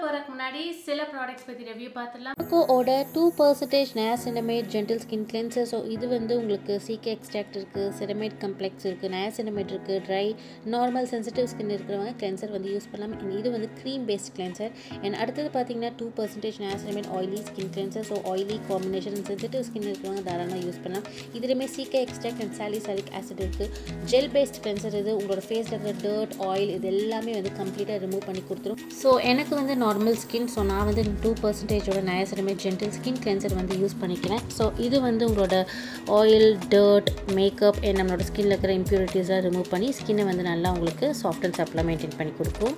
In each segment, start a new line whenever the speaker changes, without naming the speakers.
போகிறதுக்கு முன்னாடி சில ப்ராடக்ட்ஸ் பற்றி ரிவ்யூ பார்த்துடலாம்
கோவோட two percentage niacinamide gentle skin cleanser so இது வந்து உங்களுக்கு சீக்கே எக்ஸ்ட்ராக்ட் இருக்குது சிரமேட் கம்ப்ளெக்ஸ் இருக்குது நயாசினமேட் இருக்குது ட்ரை நார்மல் சென்சிட்டிவ் ஸ்கின் இருக்கிறவங்க கிளென்சர் வந்து யூஸ் பண்ணலாம் And இது வந்து க்ரீம் பேஸ்ட் கிளென்சர் அண்ட் அடுத்தது பார்த்தீங்கன்னா two percentage niacinamide oily skin cleanser so oily combination sensitive skin இருக்கிறவங்க தாராளமாக யூஸ் பண்ணலாம் இதுலேயுமே cica extract and salicylic acid இருக்குது ஜெல் பேஸ்ட் கிளென்சர் இது உங்களோட ஃபேஸில் இருக்கிற டர்ட் ஆயில் இது எல்லாமே வந்து கம்ப்ளீட்டாக ரிமூவ் பண்ணி கொடுத்துரும் ஸோ எனக்கு வந்து நார்மல் ஸ்கின் ஸோ நான் வந்து டூ பர்சன்டேஜோட நயசரமே ஜென்டில் ஸ்கின் கிளென்சர் வந்து யூஸ் பண்ணிக்கிறேன் ஸோ இது வந்து உங்களோட ஆயில் டர்ட் மேக்கப் அண்ட் நம்மளோட ஸ்கின்ல இருக்கிற இம்ப்யூரிட்டிஸாக ரிமூவ் பண்ணி ஸ்கின்னை வந்து நல்லா உங்களுக்கு சாஃப்ட் அண்ட் சப்ளாக மெயின்டைன் பண்ணி கொடுக்கும்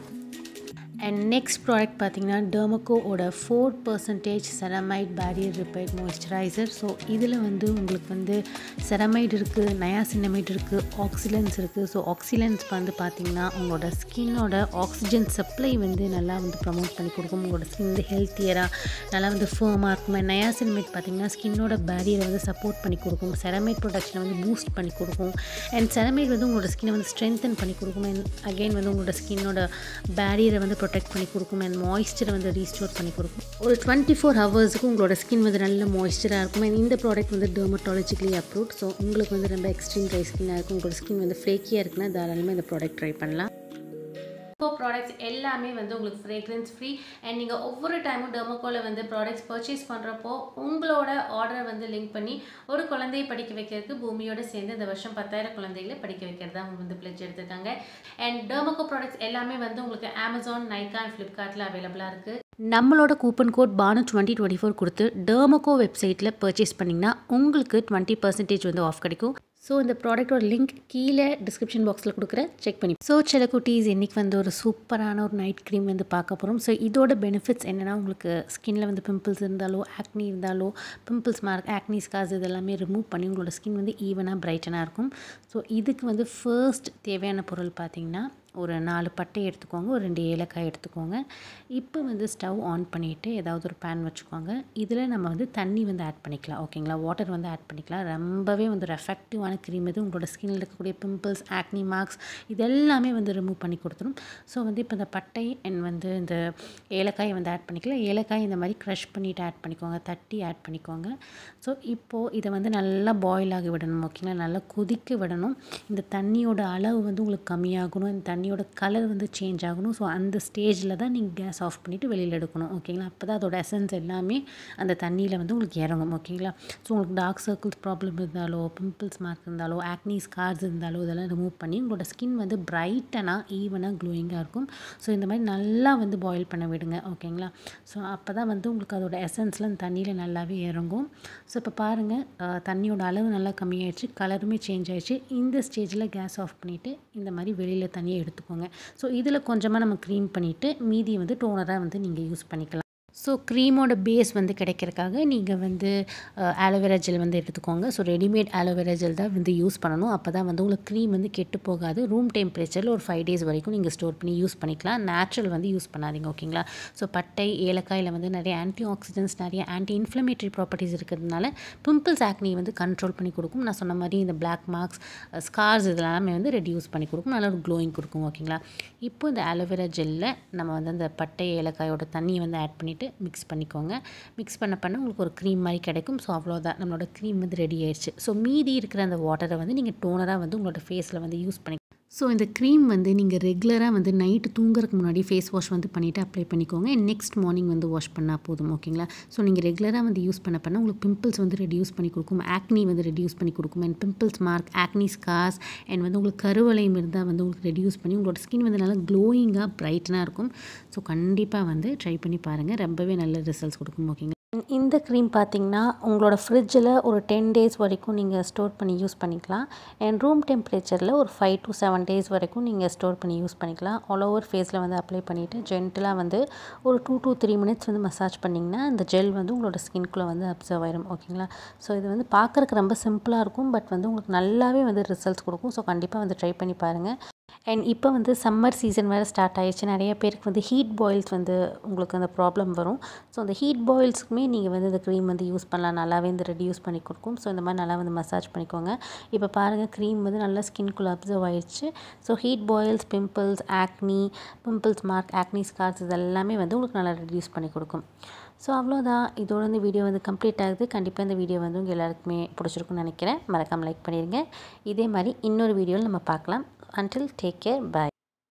அண்ட் நெக்ஸ்ட் ப்ராடக்ட் பார்த்தீங்கன்னா டெர்மக்கோவோட four percentage ceramide barrier repair moisturiser so இதில் வந்து உங்களுக்கு வந்து செரமைட் இருக்குது நயாசினமைட் இருக்குது ஆக்சிலன்ஸ் இருக்குது ஸோ ஆக்சிலன்ஸ் வந்து பார்த்திங்கன்னா உங்களோட ஸ்கின்னோட ஆக்சிஜன் சப்ளை வந்து நல்லா வந்து ப்ரமோட் பண்ணி கொடுக்கும் உங்களோட ஸ்கின் வந்து ஹெல்த்தியராக நல்லா வந்து ஃபேமாக இருக்கும் நயாசினமைட் பார்த்திங்கன்னா ஸ்கின்னோட பேரியரை வந்து சப்போர்ட் பண்ணி கொடுக்கும் செரமைட் ப்ரொடக்ஷனை வந்து பூஸ்ட் பண்ணி கொடுக்கும் அண்ட் செரமைட் வந்து உங்களோட ஸ்கின்னை வந்து ஸ்ட்ரென்தன் பண்ணி கொடுக்கும் அண்ட் அகெயின் வந்து உங்களோட ஸ்கின்னோட பேரியரை வந்து ப்ரொடெக்ட் பண்ணி கொடுக்கும் அண்ட் மாய்ஸ்சரை வந்து ரீஸ்டோர் பண்ணி கொடுக்கும் ஒரு டுவெண்ட்டி ஃபோர் ஹவர்ஸுக்கு உங்களோட ஸ்கின் வந்து நல்ல மாய்ஸ்சராக இருக்கும் அண்ட் இந்த ப்ராடக்ட் வந்து டெர்மட்டாலஜிக்கலி அப்ரூவ்ட் ஸோ உங்களுக்கு வந்து ரொம்ப எக்ஸ்ட்ரீம் ட்ரை ஸ்கின்னாக இருக்கும் உங்களோட ஸ்கின் வந்து ஃப்ளேக்கியாக இருக்குன்னா தாராளமாக இந்த ப்ராடக்ட் ட்ரை பண்ணலாம்
டெர்மோகோ ப்ராடக்ட்ஸ் எல்லாமே வந்து உங்களுக்கு ஃப்ரேக்ரன்ஸ் ஃப்ரீ அண்ட் நீங்கள் ஒவ்வொரு டைமும் டெர்மோகோவில் வந்து ப்ராடக்ட்ஸ் பர்ச்சேஸ் பண்ணுறப்போ உங்களோட ஆர்டரை வந்து லிங்க் பண்ணி ஒரு குழந்தையை படிக்க வைக்கிறதுக்கு பூமியோட சேர்ந்து இந்த வருஷம் பத்தாயிரம் குழந்தைகளை படிக்க வைக்கிறதா அவங்க வந்து பிளெஜ் எடுத்திருக்காங்க அண்ட் டெர்மோகோ ப்ராடக்ட்ஸ் எல்லாமே வந்து உங்களுக்கு அமேசான் நைக்கா அண்ட் ஃப்ளிப்கார்ட்டில் அவைலபிளாக இருக்குது
நம்மளோட coupon code Banu twenty twenty four கொடுத்து டெர்மோகோ வெப்சைட்டில் பர்ச்சேஸ் பண்ணிங்கன்னா உங்களுக்கு டுவெண்ட்டி பர்சன்டேஜ் வந்து ஆஃப் கிடைக்கும் ஸோ இந்த ப்ராடக்ட்டோட லிங்க் கீழே டிஸ்கிரிப்ஷன் பாக்ஸில் கொடுக்குறேன் செக் பண்ணி ஸோ சில குட்டீஸ் இன்றைக்கி வந்து ஒரு சூப்பரான ஒரு நைட் க்ரீம் வந்து பார்க்க போகிறோம் ஸோ இதோட பெனிஃபிட்ஸ் என்னென்னா உங்களுக்கு ஸ்கின்னில் வந்து பிம்பிள்ஸ் இருந்தாலோ ஆக்னி இருந்தாலோ பிம்பிள்ஸ் மார்க் ஆக்னி ஸ்கார்ஸ் இதெல்லாமே ரிமூவ் பண்ணி உங்களோட ஸ்கின் வந்து ஈவனாக பிரைட்டனாக இருக்கும் ஸோ இதுக்கு வந்து ஃபர்ஸ்ட் தேவையான பொருள் பார்த்திங்கன்னா ஒரு நாலு பட்டை எடுத்துக்கோங்க ஒரு ரெண்டு ஏலக்காய் எடுத்துக்கோங்க இப்போ வந்து ஸ்டவ் ஆன் பண்ணிவிட்டு ஏதாவது ஒரு பேன் வச்சுக்கோங்க இதில் நம்ம வந்து தண்ணி வந்து ஆட் பண்ணிக்கலாம் ஓகேங்களா வாட்டர் வந்து ஆட் பண்ணிக்கலாம் ரொம்பவே வந்து ஒரு எஃபெக்டிவான க்ரீம் இது உங்களோட ஸ்கின்னில் இருக்கக்கூடிய பிம்பிள்ஸ் ஆக்னி மார்க்ஸ் இதெல்லாமே வந்து ரிமூவ் பண்ணி கொடுத்துரும் ஸோ வந்து இப்போ இந்த பட்டை அண்ட் வந்து இந்த ஏலக்காயை வந்து ஆட் பண்ணிக்கலாம் ஏலக்காய் இந்த மாதிரி க்ரஷ் பண்ணிவிட்டு ஆட் பண்ணிக்கோங்க தட்டி ஆட் பண்ணிக்கோங்க ஸோ இப்போது இதை வந்து நல்லா பாயில் ஆகி விடணும் ஓகேங்களா நல்லா கொதிக்க விடணும் இந்த தண்ணியோட அளவு வந்து உங்களுக்கு கம்மியாகணும் இந்த தண்ணியோட கலர் வந்து சேஞ்ச் ஆகணும் ஸோ அந்த ஸ்டேஜில் தான் நீங்கள் கேஸ் ஆஃப் பண்ணிவிட்டு வெளியில் எடுக்கணும் ஓகேங்களா அப்போ தான் அதோட எசன்ஸ் எல்லாமே அந்த தண்ணியில் வந்து உங்களுக்கு இறங்கும் ஓகேங்களா ஸோ உங்களுக்கு டார்க் சர்க்கிள்ஸ் ப்ராப்ளம் இருந்தாலோ பிம்பிள்ஸ் மார்க் இருந்தாலோ ஆக்னி ஸ்கார்ஸ் இருந்தாலோ இதெல்லாம் ரிமூவ் பண்ணி உங்களோட ஸ்கின் வந்து பிரைட்டனாக ஈவனாக க்ளோயிங்காக இருக்கும் ஸோ இந்த மாதிரி நல்லா வந்து பாயில் பண்ண விடுங்க ஓகேங்களா ஸோ அப்போ தான் வந்து உங்களுக்கு அதோட எசன்ஸில் அந்த தண்ணியில் நல்லாவே இறங்கும் ஸோ இப்போ பாருங்கள் தண்ணியோட அளவு நல்லா கம்மியாயிடுச்சு கலருமே சேஞ்ச் ஆயிடுச்சு இந்த ஸ்டேஜில் கேஸ் ஆஃப் பண்ணிவிட்டு இந்த மாதிரி வெளியில் தண்ணியை எடுத்துக்கோங்க ஸோ இதில் கொஞ்சமாக நம்ம க்ரீம் பண்ணிவிட்டு மீதி வந்து டோனராக வந்து நீங்கள் யூஸ் பண்ணிக்கலாம் ஸோ க்ரீமோட பேஸ் வந்து கிடைக்கிறதுக்காக நீங்கள் வந்து ஆலோவேரா ஜெல் வந்து எடுத்துக்கோங்க ஸோ ரெடிமேட் ஆலோவேரா ஜெல் தான் வந்து யூஸ் பண்ணணும் அப்போ தான் வந்து உங்களுக்கு க்ரீம் வந்து கெட்டு போகாது ரூம் டெம்பரேச்சரில் ஒரு ஃபைவ் டேஸ் வரைக்கும் நீங்கள் ஸ்டோர் பண்ணி யூஸ் பண்ணிக்கலாம் நேச்சுரல் வந்து யூஸ் பண்ணாதீங்க ஓகேங்களா ஸோ பட்டை ஏலக்காயில் வந்து நிறைய ஆன்டி ஆக்சிடென்ட்ஸ் நிறைய ஆன்டி இன்ஃப்ளமேட்டரி ப்ராப்பர்ட்டிஸ் இருக்கிறதுனால பிம்பிள்ஸ் ஆக்னி வந்து கண்ட்ரோல் பண்ணி கொடுக்கும் நான் சொன்ன மாதிரி இந்த பிளாக் மார்க்ஸ் ஸ்கார்ஸ் இதெல்லாமே வந்து ரெடியூஸ் பண்ணி கொடுக்கும் நல்ல ஒரு க்ளோயிங் கொடுக்கும் ஓகேங்களா இப்போ இந்த ஆலோவேரா ஜெல்லில் நம்ம வந்து அந்த பட்டை ஏலக்காயோட தண்ணியை வந்து ஆட் பண்ணிவிட்டு மிக்ஸ் பண்ணிக்கோங்க மிக்ஸ் பண்ண பண்ண உங்களுக்கு ஒரு க்ரீம் மாதிரி கிடைக்கும் ஸோ அவ்வளோதான் நம்மளோட க்ரீம் வந்து ரெடி ஆயிடுச்சு ஸோ மீதி இருக்கிற அந்த வாட்டரை வந்து நீங்கள் டோனராக வந்து உங்களோட ஃபேஸில் வந்து யூஸ் பண்ணி ஸோ இந்த க்ரீம் வந்து நீங்கள் ரெகுலராக வந்து நைட்டு தூங்குறதுக்கு முன்னாடி ஃபேஸ் வாஷ் வந்து பண்ணிவிட்டு அப்ளை பண்ணிக்கோங்க நெக்ஸ்ட் மார்னிங் வந்து வாஷ் பண்ணால் போதும் ஓகேங்களா ஸோ நீங்கள் ரெகுலராக வந்து யூஸ் பண்ண பண்ண உங்களுக்கு பிம்பிள்ஸ் வந்து ரெடியூஸ் பண்ணி கொடுக்கும் ஆக்னி வந்து ரெடியூஸ் பண்ணி கொடுக்கும் and pimples mark acne scars and வந்து உங்களுக்கு கருவளையம் இருந்தால் வந்து உங்களுக்கு ரெடியூஸ் பண்ணி உங்களோட ஸ்கின் வந்து நல்லா க்ளோயிங்காக ப்ரைட்டனாக இருக்கும் ஸோ கண்டிப்பாக வந்து ட்ரை பண்ணி பாருங்கள் ரொம்பவே நல்ல ரிசல்ட்ஸ் கொடுக்கும் ஓகேங்களா இந்த க்ரீம் பார்த்திங்கன்னா உங்களோட ஃப்ரிட்ஜில் ஒரு டென் டேஸ் வரைக்கும் நீங்கள் ஸ்டோர் பண்ணி யூஸ் பண்ணிக்கலாம் அண்ட் ரூம் டெம்பரேச்சரில் ஒரு ஃபைவ் டு செவன் டேஸ் வரைக்கும் நீங்கள் ஸ்டோர் பண்ணி யூஸ் பண்ணிக்கலாம் ஆல் ஓவர் ஃபேஸில் வந்து அப்ளை பண்ணிவிட்டு ஜென்டலாக வந்து ஒரு டூ டூ த்ரீ மினிட்ஸ் வந்து மசாஜ் பண்ணிங்கன்னா இந்த ஜெல் வந்து உங்களோட ஸ்கின்குள்ளே வந்து அப்சர்வ் ஆயிரும் ஓகேங்களா ஸோ இது வந்து பார்க்குறக்கு ரொம்ப சிம்பிளாக இருக்கும் பட் வந்து உங்களுக்கு நல்லாவே வந்து ரிசல்ட்ஸ் கொடுக்கும் ஸோ கண்டிப்பாக வந்து ட்ரை பண்ணி பாருங்கள் அண்ட் இப்போ வந்து சம்மர் சீசன் வேறு ஸ்டார்ட் ஆயிடுச்சு நிறைய பேருக்கு வந்து ஹீட் பாயில்ஸ் வந்து உங்களுக்கு அந்த ப்ராப்ளம் வரும் ஸோ அந்த ஹீட் பாயில்ஸ்க்குமே நீங்கள் வந்து இந்த க்ரீம் வந்து யூஸ் பண்ணலாம் நல்லாவே வந்து ரெடியூஸ் பண்ணி கொடுக்கும் ஸோ இந்த மாதிரி நல்லா வந்து மசாஜ் பண்ணிக்கோங்க இப்போ பாருங்கள் க்ரீம் வந்து நல்லா ஸ்கின்குள்ளே அப்சர்வ் ஆயிடுச்சு so heat boils pimples acne pimples mark acne scars இது எல்லாமே வந்து உங்களுக்கு நல்லா ரெடியூஸ் பண்ணி கொடுக்கும் ஸோ அவ்வளோதான் இதோட இந்த வீடியோ வந்து கம்ப்ளீட் ஆகுது கண்டிப்பாக இந்த வீடியோ வந்து உங்கள் எல்லாருக்குமே பிடிச்சிருக்குன்னு நினைக்கிறேன் மறக்காமல் லைக் பண்ணிடுங்க இதே மாதிரி இன்னொரு வீடியோவில் நம்ம பார்க்கலாம் until take care bye